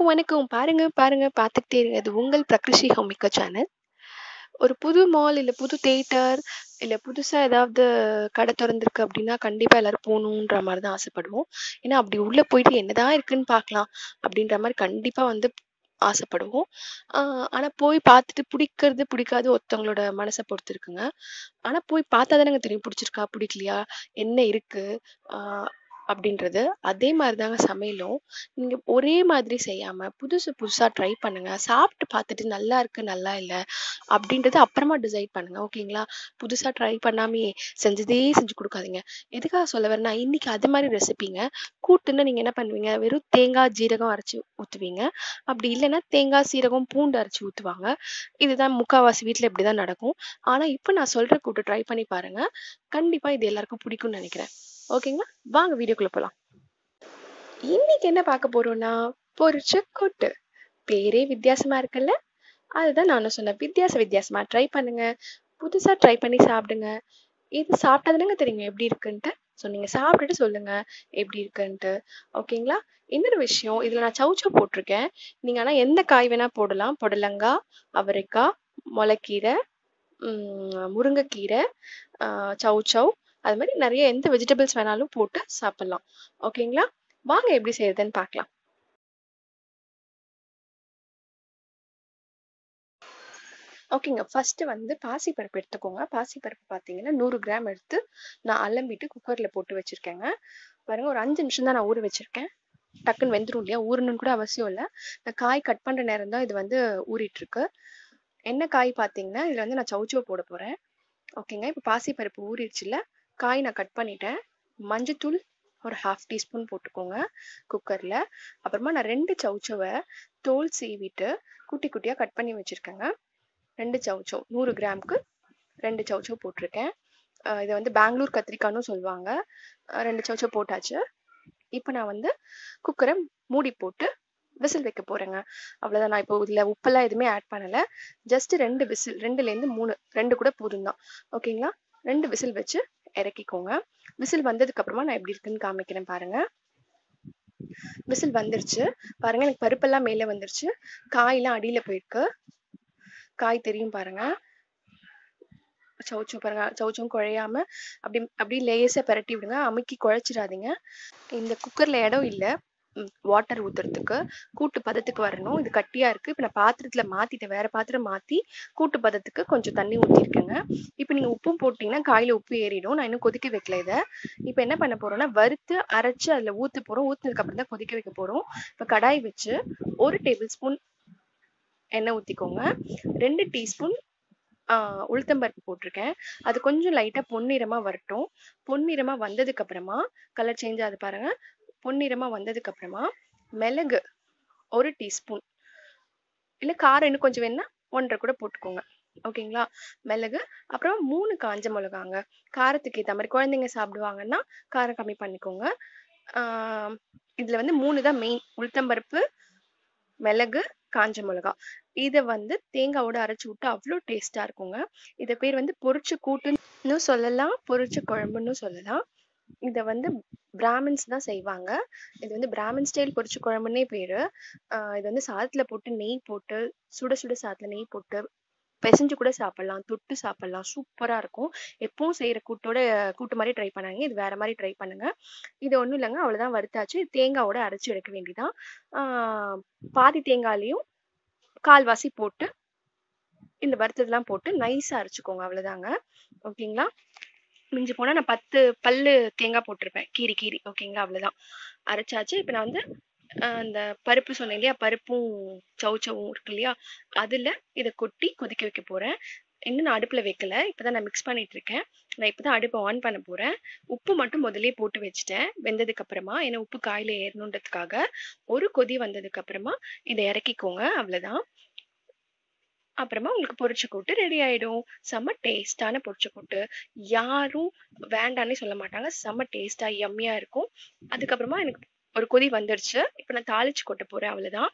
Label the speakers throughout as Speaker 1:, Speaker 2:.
Speaker 1: வணக்கம். பாருங்க, பாருங்க பார்த்துக்கிட்டே இருங்க. இது உங்கள் பிரகிருஷி ஹோமிகா சேனல். ஒரு புது மால், இல்ல புது தியேட்டர், இல்ல புதுசா ஏதாவது கடை தொறந்திருக்கு அப்டின்னா, கண்டிப்பா எல்லாரும் போணுன்ற மாரி தான் ஆசைப்படுவோம். ஏன்னா, அப்படி உள்ள போயிட்டு என்னதான் இருக்குன்னு பார்க்கலாம், அப்படின்ற மாரி கண்டிப்பா வந்து ஆசைப்படுவோம். ஆ ஆனா போய் பார்த்துட்டு பிடிக்கிறது, பிடிக்காது ஒருத்தவங்களோட மனச பொறுத்து இருக்குங்க. ஆனா போய் பார்த்தா தானங்க தெரியும் பிடிச்சிருக்கா, பிடிக்கலையா, என்ன இருக்கு, ஆ அப்படின்றது. அதே மாரி தாங்க சமையலும். நீங்க ஒரே மாதிரி செய்யாம, புதுசு புதுசா ட்ரை பண்ணுங்க. சாப்பிட்டு பார்த்துட்டு நல்லா இருக்கு, நல்லா இல்ல அப்படின்றத அப்புறமா டிசைட் பண்ணுங்க. ஓகேங்களா? புதுசா ட்ரை பண்ணாமயே செஞ்சதே செஞ்சு குடுக்காதீங்க. எதுக்காக சொல்ல வரேன்னா, இன்னைக்கு அது மாரி ரெசிபிங்க. கூட்டுன்னா நீங்க என்ன பண்ணுவீங்க, வெறும் தேங்காய், ஜீரகம் அரைச்சு ஊத்துவீங்க. அப்படி இல்லன்னா தேங்காய், சீரகம், பூண்டு அரைச்சு ஊத்துவாங்க. இதுதான் முக்காவாசி வீட்ல இப்படிதான் நடக்கும். ஆனா இப்ப நான் சொல்ற கூட்டு ட்ரை பண்ணி பாருங்க. கண்டிப்பா இது எல்லாருக்கும் பிடிக்கும்னு நெனைக்கிறேன். ஓகேங்களா? வாங்க வீடியோக்குள்ள போலாம். இன்னைக்கு என்ன பார்க்க போறோம்னா, பொரிச்ச கூட்டு. பேரே வித்தியாசமா இருக்குல்ல? அதுதான் நானும் சொன்னேன். வித்தியாச வித்தியாசமா ட்ரை பண்ணுங்க. புதுசா ட்ரை பண்ணி சாப்பிடுங்க. இது சாப்பிட்டா தானங்க தெரியும் எப்படி இருக்குன்ட்டு. ஸோ நீங்க சாப்பிட்டுட்டு சொல்லுங்க எப்படி இருக்குன்ட்டு. ஓகேங்களா? இன்னொரு விஷயம், இதுல நான் சௌசௌ போட்டிருக்கேன். நீங்க ஆனா எந்த காய் வேணா போடலாம். புடலங்காய், அவரைக்காய், மொளக்கீரை, ம் முருங்கைக்கீரை, ஆ சௌசௌ அது மாரி நெறைய எந்த வெஜிடபிள்ஸ் வேணாலும் போட்டு சாப்பிடலாம். ஓகேங்களா? வாங்க எப்படி செய்றதுன்னு பார்க்கலாம். ஓகேங்க. ஃபர்ஸ்ட்டு வந்து பாசிப்பருப்பு எடுத்துக்கோங்க. பாசிப்பருப்பு பார்த்தீங்கன்னா 100 கிராம் எடுத்து நான் அலம்பிட்டு குக்கர்ல போட்டு வச்சிருக்கேங்க. பாருங்க ஒரு 5 நிமிஷம் தான் நான் ஊற வச்சிருக்கேன். டக்குன்னு வெந்துரும் இல்லையா? ஊறணும்னு கூட அவசியம் இல்ல. நான் காய் கட் பண்ற நேரம் தான் இது வந்து ஊறிட்டு இருக்கு. என்ன காய் பார்த்தீங்கன்னா, இதுல வந்து நான் சௌசௌ போட போறேன். ஓகேங்க. இப்ப பாசிப்பருப்பு ஊறிடுச்சுல்ல, காய் நான் கட் பண்ணிட்டேன். மஞ்சத்தூள் ஒரு 1/2 டீஸ்பூன் போட்டுக்கோங்க குக்கர்ல. அப்புறமா நான் 2 சௌசௌவ தோல் சீவிட்டு குட்டி குட்டியா கட் பண்ணி வச்சிருக்கேங்க. 2 சௌசௌ 100 கிராமுக்கு 2 சௌசௌ போட்டிருக்கேன். அ இத வந்து பெங்களூர் கத்திரிக்காய்ன்னும் சொல்லுவாங்க. அ 2 சௌசௌ போட்டாச்சு. இப்ப நான் வந்து குக்கர மூடி போட்டு விசில் வைக்க போறேங்க. அவ்வளோதான். நான் இப்போ இதுல உப்பெல்லாம் எதுவுமே ஆட் பண்ணல. ஜஸ்ட் 2 விசில் 2லேருந்து 3 2 கூட போதும் தான். ஓகேங்களா? 2 விசில் வச்சு இறக்கிக்கோங்க. விசில் வந்ததுக்கு அப்புறமா நான் எப்படி இருக்குன்னு காமிக்கிறேன் பாருங்க. விசில் வந்துருச்சு. பாருங்க எனக்கு பருப்பெல்லாம் மேல வந்துருச்சு. காய்லாம் அடியில போயிருக்கு. காய் தெரியும் பாருங்க. சௌசௌ பாருங்க. சௌசௌவும் குழையாம அப்படி அப்படியே லேசா பெரட்டி விடுங்க. அமுக்கி குழச்சிடாதீங்க. இந்த குக்கர்ல இடம் இல்ல. ம் வாட்டர் ஊத்துறதுக்கு. கூட்டு பதத்துக்கு வரணும். இது கட்டியா இருக்கு. இப்ப நான் பாத்திரத்துல மாத்திட்டேன். வேற பாத்திரம் மாத்தி கூட்டு பதத்துக்கு கொஞ்சம் தண்ணி ஊத்திருக்கேங்க. இப்ப நீங்க உப்பும் போட்டீங்கன்னா காய்ல உப்பு ஏறிடும். நான் இன்னும் கொதிக்க வைக்கல இத. இப்ப என்ன பண்ண போறோம்னா, வறுத்து அரைச்சு அதுல ஊத்த போறோம். ஊத்துனதுக்கு அப்புறம் தான் கொதிக்க வைக்க போறோம். இப்ப கடாய் வச்சு 1 டேபிள் ஸ்பூன் எண்ணெய் ஊத்திக்கோங்க. 2 டீஸ்பூன் ஆ உளுத்தம் பருப்பு போட்டிருக்கேன். அது கொஞ்சம் லைட்டா பொன்னிறமா வரட்டும். பொன்னிறமா வந்ததுக்கு அப்புறமா கலர் சேஞ்ச் ஆகுது பாருங்க. பொன்னிறமா வந்ததுக்கு அப்புறமா மிளகு 1 டீஸ்பூன் இல்ல காரம் இன்னும் கொஞ்சம் வேணும்னா 1 1/2 கூட போட்டுக்கோங்க. ஓகேங்களா? மிளகு, அப்புறம் 3 காஞ்ச மிளகாங்க. காரத்துக்கு ஏத்த மாரி குழந்தைங்க சாப்பிடுவாங்கன்னா, காரம் கம்மி பண்ணிக்கோங்க. ஆ இதுல வந்து 3 தான் மெயின். உளுத்தம் பருப்பு, மிளகு, காஞ்ச மிளகா. இத வந்து தேங்காவோட அரைச்சு விட்டா அவ்ளோ டேஸ்ட்டா இருக்குங்க. இத பேர் வந்து பொரிச்ச கூட்டுன்னு சொல்லலாம். பொரிச்ச குழம்புன்னு சொல்லலாம். இத வந்து பிராமின்ஸ் தான் செய்வாங்க. இது வந்து பிராமின் ஸ்டைல் பொரிச்ச குழம்புன்னே பேரு. ஆ இது வந்து சாதத்துல போட்டு நெய் போட்டு சுட சுட சாதத்துல நெய் போட்டு பெசஞ்சு கூட சாப்பிடலாம். தொட்டு சாப்பிடலாம். சூப்பரா இருக்கும். எப்பவும் செய்ற கூட்டோட கூட்டு மாரி ட்ரை பண்ணாதீங்க. இது வேற மாரி ட்ரை பண்ணுங்க. இது ஒண்ணும் இல்லங்க. அவ்வளோதான் வறுத்தாச்சு. தேங்காவோட அரைச்சு எடுக்க வேண்டியதுதான். ஆ பாதி தேங்காய்லயும் கால்வாசி போட்டு இந்த வறுத்ததெல்லாம் போட்டு நைஸா அரைச்சுக்கோங்க. அவ்வளோதாங்க. ஓகேங்களா? மிஞ்சி போனா நான் 10 பல்லு தேங்காய் போட்டிருப்பேன். கீறி கீறி. ஓகேங்களா? அவ்வளோதான். அரைச்சாச்சு. இப்ப நான் வந்து அ அந்த பருப்பு சொன்னேன் இல்லையா? பருப்பும் சௌசௌவும் இருக்கு இல்லையா? அதுல இத கொட்டி கொதிக்க வைக்க போறேன். இன்னும் நான் அடுப்புல வைக்கல. இப்பதான் நான் மிக்ஸ் பண்ணிட்டு இருக்கேன். நான் இப்பதான் அடுப்ப ஆன் பண்ண போறேன். உப்பு மட்டும் முதல்லயே போட்டு வச்சுட்டேன். வெந்ததுக்கு அப்புறமா. ஏன்னா உப்பு காய்ல ஏறணுன்றதுக்காக. ஒரு கொதி வந்ததுக்கு அப்புறமா இத இறக்கிக்கோங்க. அவ்வளோதான். அப்புறமா உங்களுக்கு பொரிச்ச கூட்டு ரெடி ஆயிடும். செம்ம டேஸ்ட்டான பொரிச்ச கூட்டு. யாரும் வேண்டான்னே சொல்ல மாட்டாங்க. செம்ம டேஸ்ட்டா யம்மியா இருக்கும். அதுக்கப்புறமா எனக்கு ஒரு கொதி வந்துருச்சு. இப்ப நான் தாளிச்சு கொட்ட போறேன். அவ்வளோதான்.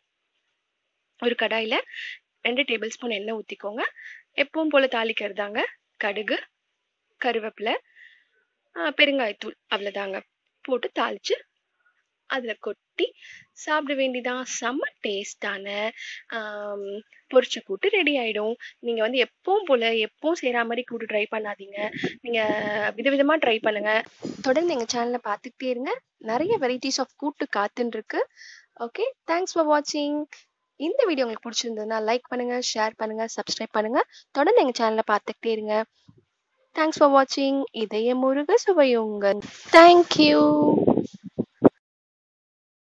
Speaker 1: ஒரு கடாயில 2 டேபிள் ஸ்பூன் எண்ணெய் ஊத்திக்கோங்க. எப்பவும் போல தாளிக்கிறது தாங்க. கடுகு, கருவேப்பிலை, அ பெருங்காயத்தூள் அவ்வளோதாங்க. போட்டு தாளிச்சு அதுல கொட்டி சாப்பிட வேண்டியதான் செம்ம டேஸ்டான பொரிச்ச கூட்டு ரெடி ஆயிடும் நீங்க வந்து எப்பவும் போல எப்பவும் செய்யற மாதிரி கூட்டு ட்ரை பண்ணாதீங்க நீங்க விதவிதமா ட்ரை பண்ணுங்க தொடர்ந்து எங்க சேனலை பார்த்துக்கிட்டே இருங்க நிறைய வெரைட்டிஸ் ஆஃப் கூட்டு காத்துன்னு இருக்கு ஓகே தேங்க்ஸ் ஃபார் வாட்சிங் இந்த வீடியோ உங்களுக்கு பிடிச்சிருந்ததுன்னா லைக் பண்ணுங்க ஷேர் பண்ணுங்க சப்ஸ்கிரைப் பண்ணுங்க தொடர்ந்து எங்க சேனலை பார்த்துக்கிட்டே இருங்க தேங்க்ஸ் ஃபார் வாட்சிங் இதய முருக சுவையுங்க தேங்க்யூ